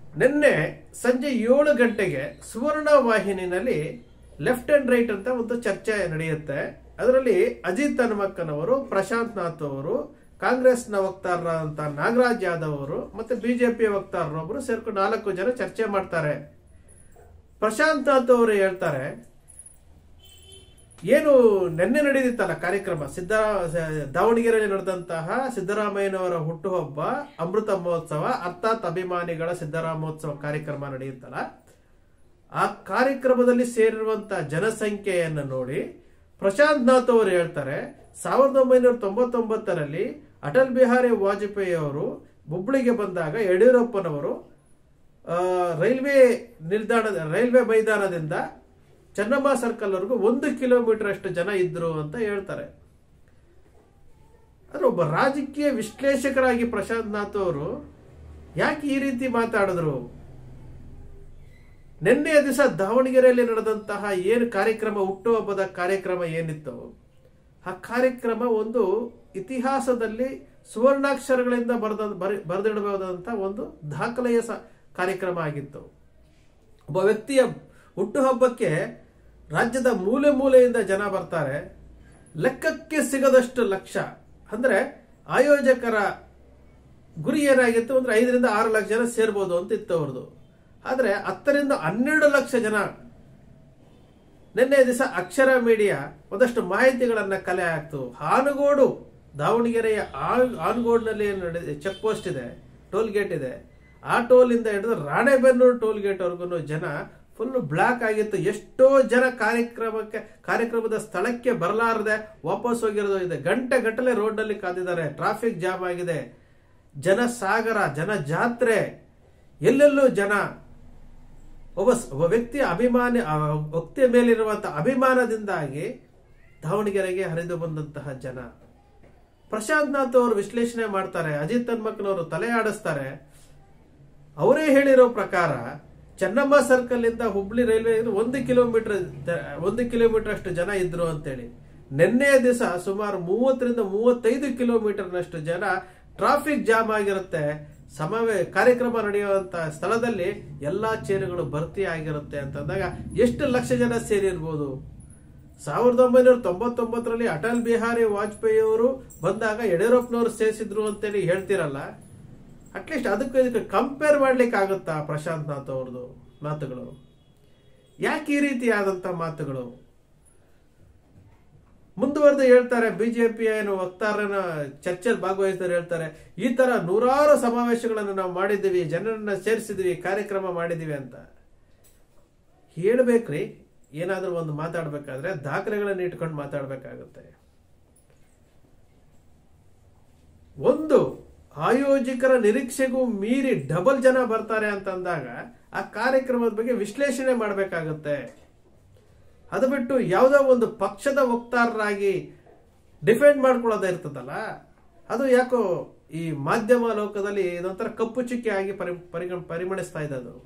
ನಿನ್ನೆ ಸಂಜೆ ಏಳು ಗಂಟೆಗೆ ಸುವರ್ಣ ವಾಹಿನಿನಲ್ಲಿ ಲೆಫ್ಟ್ ಅಂಡ್ ರೈಟ್ ಅಂತ ಒಂದು ಚರ್ಚೆ ನಡೆಯುತ್ತೆ ಅದರಲ್ಲಿ ಅಜಿತ್ ಹನುಮಕ್ಕನವರು ಪ್ರಶಾಂತ್ ನಾಥ್ ಅವರು ಕಾಂಗ್ರೆಸ್ನ ವಕ್ತಾರರಾದಂತ ನಾಗರಾಜ್ ಯಾದವ್ ಅವರು ಮತ್ತೆ ಬಿಜೆಪಿ ವಕ್ತಾರರೊಬ್ಬರು ಸೇರ್ಕೊಂಡು ನಾಲ್ಕು ಜನ ಚರ್ಚೆ ಮಾಡ್ತಾರೆ ಪ್ರಶಾಂತ್ ನಾಥ್ ಅವರು ಹೇಳ್ತಾರೆ ಏನು ನಿನ್ನೆ ನಡೆದಿತ್ತಲ್ಲ ಕಾರ್ಯಕ್ರಮ ಸಿದ್ದ ದಾವಣಗೆರೆಯಲ್ಲಿ ನಡೆದಂತಹ ಸಿದ್ದರಾಮಯ್ಯನವರ ಹುಟ್ಟುಹಬ್ಬ ಅಮೃತ ಮಹೋತ್ಸವ ಅರ್ಥಾತ್ ಅಭಿಮಾನಿಗಳ ಸಿದ್ದರಾಮೋತ್ಸವ ಕಾರ್ಯಕ್ರಮ ನಡೆಯುತ್ತಲ್ಲ ಆ ಕಾರ್ಯಕ್ರಮದಲ್ಲಿ ಸೇರಿರುವಂತಹ ಜನಸಂಖ್ಯೆಯನ್ನು ನೋಡಿ ಪ್ರಶಾಂತ್ ನಾಥ್ ಅವರು ಹೇಳ್ತಾರೆ ಸಾವಿರದ ಒಂಬೈನೂರ ತೊಂಬತ್ತೊಂಬತ್ತರಲ್ಲಿ ಅಟಲ್ ಬಿಹಾರಿ ವಾಜಪೇಯಿ ಅವರು ಹುಬ್ಬಳ್ಳಿಗೆ ಬಂದಾಗ ಯಡಿಯೂರಪ್ಪನವರು ಆ, ರೈಲ್ವೆ ನಿಲ್ದಾಣದ ರೈಲ್ವೆ ಮೈದಾನದಿಂದ ಚೆನ್ನಮ್ಮ ಸರ್ಕಲ್ ವರೆಗೂ ಒಂದು ಕಿಲೋಮೀಟರ್ ಅಷ್ಟು ಜನ ಇದ್ರು ಅಂತ ಹೇಳ್ತಾರೆ ಆದ್ರೆ ಒಬ್ಬ ರಾಜಕೀಯ ವಿಶ್ಲೇಷಕರಾಗಿ ಪ್ರಶಾಂತ್ ನಾಥ್ ಅವರು ಯಾಕೆ ಈ ರೀತಿ ಮಾತಾಡಿದ್ರು ನಿನ್ನೆಯ ದಿವಸ ದಾವಣಗೆರೆಯಲ್ಲಿ ನಡೆದಂತಹ ಏನು ಕಾರ್ಯಕ್ರಮ ಹುಟ್ಟುಹಬ್ಬದ ಕಾರ್ಯಕ್ರಮ ಏನಿತ್ತು ಆ ಕಾರ್ಯಕ್ರಮ ಒಂದು ಇತಿಹಾಸದಲ್ಲಿ ಸುವರ್ಣಾಕ್ಷರಗಳಿಂದ ಬರೆದ ಬರೆ- ಬರೆದಿಡಬಹುದಾದಂತಹ ಒಂದು ದಾಖಲೆಯ ಸ- ಕಾರ್ಯಕ್ರಮ ಆಗಿತ್ತು ಒಬ್ಬ ವ್ಯಕ್ತಿಯ ಹುಟ್ಟುಹಬ್ಬಕ್ಕೆ ರಾಜ್ಯದ ಮೂಲೆ ಮೂಲೆಯಿಂದ ಜನ ಬರ್ತಾರೆ ಲೆಕ್ಕಕ್ಕೆ ಸಿಗದಷ್ಟು ಲಕ್ಷ ಅಂದ್ರೆ ಆಯೋಜಕರ ಗುರಿ ಏನಾಗಿತ್ತು ಅಂದ್ರೆ ಐದರಿಂದ ಆರು ಲಕ್ಷ ಜನ ಸೇರ್ಬೋದು ಅಂತ ಇತ್ತು ಅವ್ರದ್ದು ಆದ್ರೆ ಹತ್ತರಿಂದ ಹನ್ನೆರಡು ಲಕ್ಷ ಜನ ನಿನ್ನೆ ದಿವಸ ಅಕ್ಷರ ಮೀಡಿಯಾ ಒಂದಷ್ಟು ಮಾಹಿತಿಗಳನ್ನ ಕಲೆ ಹಾಕ್ತು ಹಾನಗೋಡು ದಾವಣಗೆರೆಯ ಆ- ಆನಗೋಡ್ನಲ್ಲಿ ಚೆಕ್ ಪೋಸ್ಟ್ ಇದೆ ಟೋಲ್ ಗೇಟ್ ಇದೆ ಆ ಟೋಲ್ ಇಂದ ಹಿಡಿದು ರಾಣೆಬೆನ್ನೂರು ಟೋಲ್ ಗೇಟ್ ವರ್ಗು ಜನ ಫುಲ್ ಬ್ಲಾಕ್ ಆಗಿತ್ತು ಎಷ್ಟೋ ಜನ ಕಾರ್ಯಕ್ರಮಕ್ಕೆ ಕಾರ್ಯಕ್ರಮದ ಸ್ಥಳಕ್ಕೆ ಬರಲಾರದೆ ವಾಪಸ್ ಹೋಗಿರೋದು ಇದೆ ಗಂಟೆ ಗಟ್ಟಲೆ ರೋಡ್ ನಲ್ಲಿ ಕಾದಿದ್ದಾರೆ ಟ್ರಾಫಿಕ್ ಜಾಮ್ ಆಗಿದೆ ಜನ ಸಾಗರ ಜನ ಜಾತ್ರೆ ಎಲ್ಲೆಲ್ಲೂ ಜನ ಒಬ್ಬ ಸ್- ಒಬ್ಬ ವ್ಯಕ್ತಿಯ ಅಭಿಮಾನಿ ಆ ವ್ಯಕ್ತಿಯ ಮೇಲಿರುವಂತಹ ಅಭಿಮಾನದಿಂದಾಗಿ ದಾವಣಗೆರೆಗೆ ಹರಿದು ಬಂದಂತಹ ಜನ ಪ್ರಶಾಂತ್ ನಾಥ್ ಅವರು ವಿಶ್ಲೇಷಣೆ ಮಾಡ್ತಾರೆ ಅಜಿತ್ ಹನ್ಮಕ್ಕನವರು ತಲೆ ಆಡಿಸ್ತಾರೆ ಅವರೇ ಹೇಳಿರೋ ಪ್ರಕಾರ ಚೆನ್ನಮ್ಮ ಸರ್ಕಲ್ ಇಂದ ಹುಬ್ಳಿ ರೈಲ್ವೆ ಇದು ಒಂದು ಕಿಲೋಮೀಟರ್ ಒಂದು ಕಿಲೋಮೀಟರ್ ಅಷ್ಟು ಜನ ಇದ್ರು ಅಂತೇಳಿ ನಿನ್ನೆಯ ದಿವಸ ಸುಮಾರು ಮೂವತ್ತರಿಂದ ಮೂವತ್ತೈದು ಕಿಲೋಮೀಟರ್ನಷ್ಟು ಜನ ಟ್ರಾಫಿಕ್ ಜಾಮ್ ಆಗಿರುತ್ತೆ ಸಮವೇ ಕಾರ್ಯಕ್ರಮ ನಡೆಯುವಂತ ಸ್ಥಳದಲ್ಲಿ ಎಲ್ಲಾ ಚೇರುಗಳು ಭರ್ತಿ ಆಗಿರುತ್ತೆ ಅಂತಂದಾಗ ಎಷ್ಟು ಲಕ್ಷ ಜನ ಸೇರಿರ್ಬೋದು ಸಾವಿರದ ಒಂಬೈನೂರ ತೊಂಬತ್ತೊಂಬತ್ತರಲ್ಲಿ ಅಟಲ್ ಬಿಹಾರಿ ವಾಜಪೇಯಿ ಅವರು ಬಂದಾಗ ಯಡಿಯೂರಪ್ಪನವರು ಸೇರಿಸಿದ್ರು ಅಂತೇಳಿ ಹೇಳ್ತಿರಲ್ಲ ಅಟ್ಲೀಸ್ಟ್ ಅದಕ್ಕೆ ಇದಕ್ಕೆ ಕಂಪೇರ್ ಮಾಡ್ಲಿಕ್ಕೆ ಆಗುತ್ತಾ ಪ್ರಶಾಂತ್ ನಾಥ್ ಅವ್ರದ್ದು ಮಾತುಗಳು ಯಾಕೆ ಈ ರೀತಿ ಆದಂತ ಮಾತುಗಳು ಮುಂದುವರೆದು ಹೇಳ್ತಾರೆ ಬಿಜೆಪಿ ಏನು ವಕ್ತಾರನ ಚರ್ಚೆಯಲ್ಲಿ ಭಾಗವಹಿಸಿದವರು ಹೇಳ್ತಾರೆ ಈ ತರ ನೂರಾರು ಸಮಾವೇಶಗಳನ್ನು ನಾವು ಮಾಡಿದ್ದೀವಿ ಜನರನ್ನ ಸೇರಿಸಿದ್ವಿ ಕಾರ್ಯಕ್ರಮ ಮಾಡಿದೀವಿ ಅಂತ ಹೇಳ್ಬೇಕ್ರಿ ಏನಾದ್ರೂ ಒಂದು ಮಾತಾಡ್ಬೇಕಾದ್ರೆ ದಾಖಲೆಗಳನ್ನ ಇಟ್ಕೊಂಡು ಮಾತಾಡ್ಬೇಕಾಗುತ್ತೆ ಒಂದು ಆಯೋಜಕರ ನಿರೀಕ್ಷೆಗೂ ಮೀರಿ ಡಬಲ್ ಜನ ಬರ್ತಾರೆ ಅಂತ ಅಂದಾಗ ಆ ಕಾರ್ಯಕ್ರಮದ ಬಗ್ಗೆ ವಿಶ್ಲೇಷಣೆ ಮಾಡಬೇಕಾಗುತ್ತೆ ಅದು ಬಿಟ್ಟು ಯಾವುದೋ ಒಂದು ಪಕ್ಷದ ವಕ್ತಾರರಾಗಿ ಡಿಫೆಂಡ್ ಮಾಡ್ಕೊಳ್ಳೋದೇ ಇರ್ತದಲ್ಲ ಅದು ಯಾಕೋ ಈ ಮಾಧ್ಯಮ ಲೋಕದಲ್ಲಿ ಇದೊಂಥರ ಕಪ್ಪು ಚುಕ್ಕಿ ಆಗಿ ಪರಿ ಪರಿಗಣ ಪರಿಮಣಿಸ್ತಾ ಇದೆ ಅದು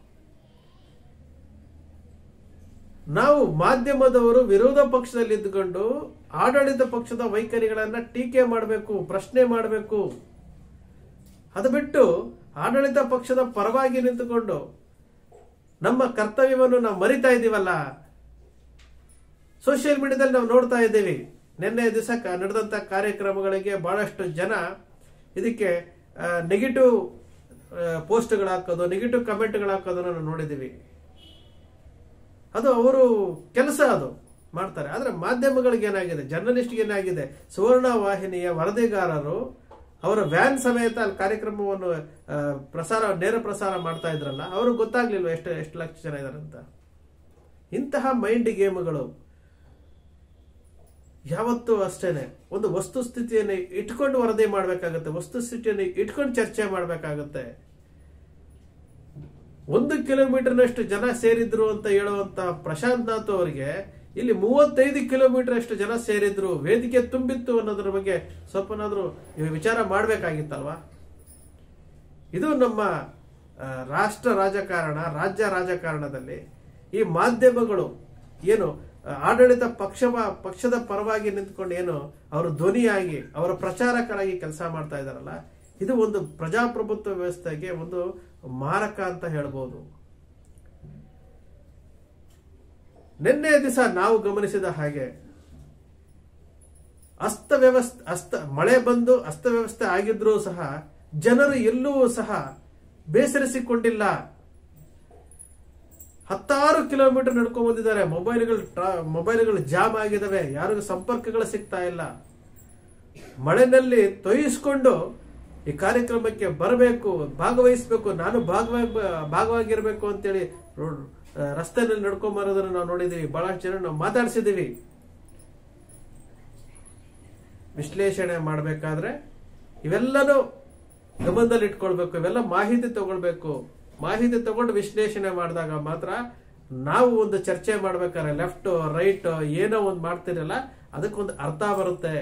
ನಾವು ಮಾಧ್ಯಮದವರು ವಿರೋಧ ಪಕ್ಷದಲ್ಲಿ ಇದ್ದುಕೊಂಡು ಆಡಳಿತ ಪಕ್ಷದ ವೈಖರಿಗಳನ್ನ ಟೀಕೆ ಮಾಡಬೇಕು ಪ್ರಶ್ನೆ ಮಾಡಬೇಕು ಅದು ಬಿಟ್ಟು ಆಡಳಿತ ಪಕ್ಷದ ಪರವಾಗಿ ನಿಂತುಕೊಂಡು ನಮ್ಮ ಕರ್ತವ್ಯವನ್ನು ನಾವು ಮರಿತಾ ಇದ್ದೀವಲ್ಲ ಸೋಷಿಯಲ್ ಮೀಡಿಯಾದಲ್ಲಿ ನಾವು ನೋಡ್ತಾ ಇದ್ದೀವಿ ನಿನ್ನೆ ದಿವಸ ನಡೆದಂತ ಕಾರ್ಯಕ್ರಮಗಳಿಗೆ ಬಹಳಷ್ಟು ಜನ ಇದಕ್ಕೆ ನೆಗೆಟಿವ್ ಪೋಸ್ಟ್ಗಳು ಹಾಕೋದು ನೆಗೆಟಿವ್ ಕಮೆಂಟ್ಗಳು ಹಾಕೋದನ್ನ ನಾವು ನೋಡಿದ್ದೀವಿ ಅದು ಅವರು ಕೆಲಸ ಅದು ಮಾಡ್ತಾರೆ ಆದ್ರೆ ಮಾಧ್ಯಮಗಳಿಗೆ ಏನಾಗಿದೆ ಜರ್ನಲಿಸ್ಟ್ಗೆ ಏನಾಗಿದೆ ಸುವರ್ಣ ವಾಹಿನಿಯ ವರದಿಗಾರರು ಅವರ ವ್ಯಾನ್ ಸಮೇತ ಅಲ್ಲಿ ಕಾರ್ಯಕ್ರಮವನ್ನು ಆ, ಪ್ರಸಾರ ನೇರ ಪ್ರಸಾರ ಮಾಡ್ತಾ ಇದ್ರಲ್ಲ ಅವ್ರಿಗೆ ಗೊತ್ತಾಗ್ಲಿಲ್ವ ಎಷ್ಟು ಎಷ್ಟು ಲಕ್ಷ ಜನ ಇದಾರೆ ಅಂತ ಇಂತಹ ಮೈಂಡ್ ಗೇಮ್ಗಳು ಯಾವತ್ತೂ ಅಷ್ಟೇನೆ ಒಂದು ವಸ್ತುಸ್ಥಿತಿಯನ್ನು ಇಟ್ಕೊಂಡು ವರದಿ ಮಾಡಬೇಕಾಗುತ್ತೆ ವಸ್ತುಸ್ಥಿತಿಯನ್ನು ಇಟ್ಕೊಂಡು ಚರ್ಚೆ ಮಾಡಬೇಕಾಗುತ್ತೆ ಒಂದು ಕಿಲೋಮೀಟರ್ನಷ್ಟು ಜನ ಸೇರಿದ್ರು ಅಂತ ಹೇಳುವಂತ ಪ್ರಶಾಂತ್ ನಾಥ್ ಅವರಿಗೆ ಇಲ್ಲಿ ಮೂವತ್ತೈದು ಕಿಲೋಮೀಟರ್ ಅಷ್ಟು ಜನ ಸೇರಿದ್ರು ವೇದಿಕೆ ತುಂಬಿತ್ತು ಅನ್ನೋದ್ರ ಬಗ್ಗೆ ಸ್ವಲ್ಪನಾದ್ರೂ ವಿಚಾರ ಮಾಡಬೇಕಾಗಿತ್ತಲ್ವಾ ಇದು ನಮ್ಮ ಆ, ರಾಷ್ಟ್ರ ರಾಜಕಾರಣ ರಾಜ್ಯ ರಾಜಕಾರಣದಲ್ಲಿ ಈ ಮಾಧ್ಯಮಗಳು ಏನು ಆ, ಆಡಳಿತ ಪಕ್ಷ ಪಕ್ಷದ ಪರವಾಗಿ ನಿಂತ್ಕೊಂಡು ಏನು ಅವರು ಧ್ವನಿಯಾಗಿ ಅವರ ಪ್ರಚಾರಕರಾಗಿ ಕೆಲಸ ಮಾಡ್ತಾ ಇದಾರಲ್ಲ ಇದು ಒಂದು ಪ್ರಜಾಪ್ರಭುತ್ವ ವ್ಯವಸ್ಥೆಗೆ ಒಂದು ಮಾರಕ ಅಂತ ಹೇಳ್ಬೋದು ನಿನ್ನೆ ದಿವಸ ನಾವು ಗಮನಿಸಿದ ಹಾಗೆ ಅಸ್ತವ್ಯವಸ್ಥೆ ಅಸ್ತ ಮಳೆ ಬಂದು ಅಸ್ತವ್ಯವಸ್ಥೆ ಆಗಿದ್ರೂ ಸಹ ಜನರು ಎಲ್ಲೂ ಸಹ ಬೇಸರಿಸಿಕೊಂಡಿಲ್ಲ ಹತ್ತಾರು ಕಿಲೋಮೀಟರ್ ನಡ್ಕೊಂಡ್ ಬಂದಿದ್ದಾರೆ ಮೊಬೈಲ್ಗಳು ಟ್ರಾ- ಮೊಬೈಲ್ಗಳು ಜಾಮ್ ಆಗಿದಾವೆ ಯಾರಿಗೂ ಸಂಪರ್ಕಗಳು ಸಿಗ್ತಾ ಇಲ್ಲ ಮಳೆನಲ್ಲಿ ತೊಯಿಸ್ಕೊಂಡು ಈ ಕಾರ್ಯಕ್ರಮಕ್ಕೆ ಬರಬೇಕು ಭಾಗವಹಿಸಬೇಕು ನಾನು ಭಾಗವಾಗಿ ಭಾಗವಾಗಿರ್ಬೇಕು ಅಂತೇಳಿ ರೋಡ್- ಆ, ರಸ್ತೆನಲ್ಲಿ ನಡ್ಕೊಂಡ್ ಬರೋದನ್ನ ನಾವು ನೋಡಿದೀವಿ ಬಹಳಷ್ಟು ಜನ ನಾವು ಮಾತಾಡ್ಸಿದೀವಿ ವಿಶ್ಲೇಷಣೆ ಮಾಡಬೇಕಾದ್ರೆ ಇವೆಲ್ಲನೂ ಗಮನದಲ್ಲಿ ಇಟ್ಕೊಳ್ಬೇಕು ಇವೆಲ್ಲ ಮಾಹಿತಿ ತಗೊಳ್ಬೇಕು ಮಾಹಿತಿ ತಗೊಂಡು ವಿಶ್ಲೇಷಣೆ ಮಾಡಿದಾಗ ಮಾತ್ರ ನಾವು ಒಂದು ಚರ್ಚೆ ಮಾಡ್ಬೇಕಾದ್ರೆ ಲೆಫ್ಟ್ ರೈಟ್ ಏನೋ ಒಂದು ಮಾಡ್ತಿರಲ್ಲ ಅದಕ್ಕೊಂದು ಅರ್ಥ ಬರುತ್ತೆ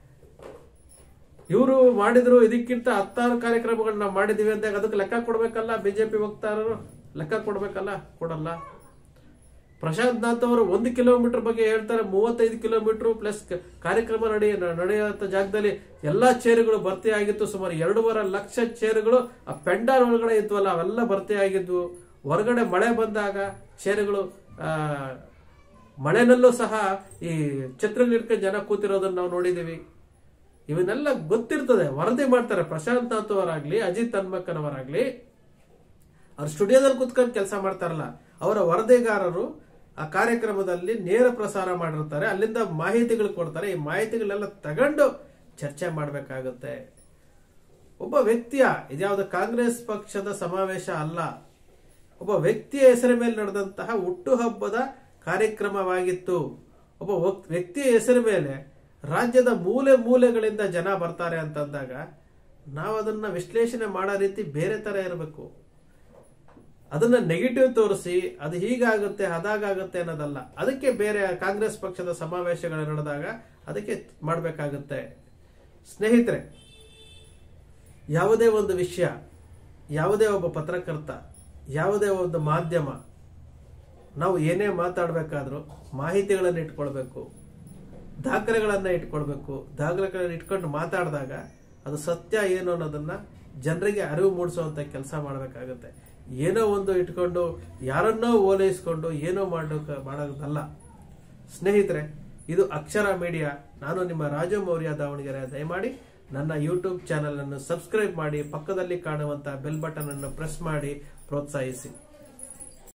ಇವರು ಮಾಡಿದ್ರು ಇದಕ್ಕಿಂತ ಹತ್ತಾರು ಕಾರ್ಯಕ್ರಮಗಳನ್ನ ನಾವು ಮಾಡಿದೀವಿ ಅಂದಾಗ ಅದಕ್ಕೆ ಲೆಕ್ಕ ಕೊಡ್ಬೇಕಲ್ಲ ಬಿಜೆಪಿ ವಕ್ತಾರರು ಲೆಕ್ಕ ಕೊಡ್ಬೇಕಲ್ಲ ಕೊಡಲ್ಲ ಪ್ರಶಾಂತ್ ನಾಥ್ ಅವರು ಒಂದು ಕಿಲೋಮೀಟರ್ ಬಗ್ಗೆ ಹೇಳ್ತಾರೆ ಮೂವತ್ತೈದು ಕಿಲೋಮೀಟರ್ ಪ್ಲಸ್ ಕಾರ್ಯಕ್ರಮ ನಡೆ ನಡೆಯುವಂತ ಜಾಗದಲ್ಲಿ ಎಲ್ಲಾ ಚೇರುಗಳು ಭರ್ತಿ ಆಗಿತ್ತು ಸುಮಾರು ಎರಡೂವರೆ ಲಕ್ಷ ಚೇರುಗಳು ಆ ಪೆಂಡಾಲ್ ಒಳಗಡೆ ಇದ್ವಲ್ಲ ಅವೆಲ್ಲ ಭರ್ತಿ ಆಗಿದ್ವು ಹೊರಗಡೆ ಮಳೆ ಬಂದಾಗ ಚೇರುಗಳು ಆ ಮಳೆನಲ್ಲೂ ಸಹ ಈ ಛತ್ರಗಳು ಇಟ್ಕೊಂಡು ಜನ ಕೂತಿರೋದನ್ನ ನಾವು ನೋಡಿದೀವಿ ಇವನ್ನೆಲ್ಲ ಗೊತ್ತಿರ್ತದೆ ವರದಿ ಮಾಡ್ತಾರೆ ಪ್ರಶಾಂತ್ ನಾಥ್ ಅವರಾಗ್ಲಿ ಅಜಿತ್ ಹನ್ಮಕ್ಕನವರಾಗ್ಲಿ ಅವ್ರು ಸ್ಟುಡಿಯೋದಲ್ಲಿ ಕುತ್ಕೊಂಡು ಕೆಲಸ ಮಾಡ್ತಾರಲ್ಲ ಅವರ ವರದಿಗಾರರು ಆ ಕಾರ್ಯಕ್ರಮದಲ್ಲಿ ನೇರ ಪ್ರಸಾರ ಮಾಡಿರ್ತಾರೆ ಅಲ್ಲಿಂದ ಮಾಹಿತಿಗಳು ಕೊಡ್ತಾರೆ ಈ ಮಾಹಿತಿಗಳೆಲ್ಲ ತಗೊಂಡು ಚರ್ಚೆ ಮಾಡಬೇಕಾಗುತ್ತೆ ಒಬ್ಬ ವ್ಯಕ್ತಿಯ ಇದ್ಯಾವುದು ಕಾಂಗ್ರೆಸ್ ಪಕ್ಷದ ಸಮಾವೇಶ ಅಲ್ಲ ಒಬ್ಬ ವ್ಯಕ್ತಿಯ ಹೆಸರ ಮೇಲೆ ನಡೆದಂತಹ ಹುಟ್ಟುಹಬ್ಬದ ಕಾರ್ಯಕ್ರಮವಾಗಿತ್ತು ಒಬ್ಬ ವಕ್- ವ್ಯಕ್ತಿಯ ಹೆಸರ ಮೇಲೆ ರಾಜ್ಯದ ಮೂಲೆ ಮೂಲೆಗಳಿಂದ ಜನ ಬರ್ತಾರೆ ಅಂತಂದಾಗ ನಾವು ಅದನ್ನ ವಿಶ್ಲೇಷಣೆ ಮಾಡೋ ರೀತಿ ಬೇರೆ ತರ ಇರಬೇಕು ಅದನ್ನ ನೆಗೆಟಿವ್ ತೋರಿಸಿ ಅದು ಹೀಗಾಗುತ್ತೆ ಅದಾಗುತ್ತೆ ಅನ್ನೋದಲ್ಲ ಅದಕ್ಕೆ ಬೇರೆ ಕಾಂಗ್ರೆಸ್ ಪಕ್ಷದ ಸಮಾವೇಶಗಳು ನಡೆದಾಗ ಅದಕ್ಕೆ ಮಾಡಬೇಕಾಗುತ್ತೆ ಸ್ನೇಹಿತರೆ ಯಾವುದೇ ಒಂದು ವಿಷಯ ಯಾವುದೇ ಒಬ್ಬ ಪತ್ರಕರ್ತ ಯಾವುದೇ ಒಂದು ಮಾಧ್ಯಮ ನಾವು ಏನೇ ಮಾತಾಡಬೇಕಾದ್ರೂ ಮಾಹಿತಿಗಳನ್ನು ಇಟ್ಕೊಳ್ಬೇಕು ದಾಖಲೆಗಳನ್ನ ಇಟ್ಕೊಳ್ಬೇಕು ದಾಖಲೆಗಳನ್ನ ಇಟ್ಕೊಂಡು ಮಾತಾಡಿದಾಗ ಅದು ಸತ್ಯ ಏನು ಅನ್ನೋದನ್ನ ಜನರಿಗೆ ಅರಿವು ಮೂಡಿಸುವಂತ ಕೆಲಸ ಮಾಡಬೇಕಾಗುತ್ತೆ ಏನೋ ಒಂದು ಇಟ್ಕೊಂಡು ಯಾರನ್ನೋ ಓಲೈಸ್ಕೊಂಡು ಏನೋ ಮಾಡೋಕೆ ಮಾಡೋದಲ್ಲ ಸ್ನೇಹಿತರೆ ಇದು ಅಕ್ಷರ ಮೀಡಿಯಾ ನಾನು ನಿಮ್ಮ ರಾಜು ಮೌರ್ಯ ದಾವಣಗೆರೆ ದಯಮಾಡಿ ನನ್ನ ಯೂಟ್ಯೂಬ್ ಚಾನೆಲ್ ಅನ್ನು ಸಬ್ಸ್ಕ್ರೈಬ್ ಮಾಡಿ ಪಕ್ಕದಲ್ಲಿ ಕಾಣುವಂತ ಬೆಲ್ ಬಟನ್ ಅನ್ನು ಪ್ರೆಸ್ ಮಾಡಿ ಪ್ರೋತ್ಸಾಹಿಸಿ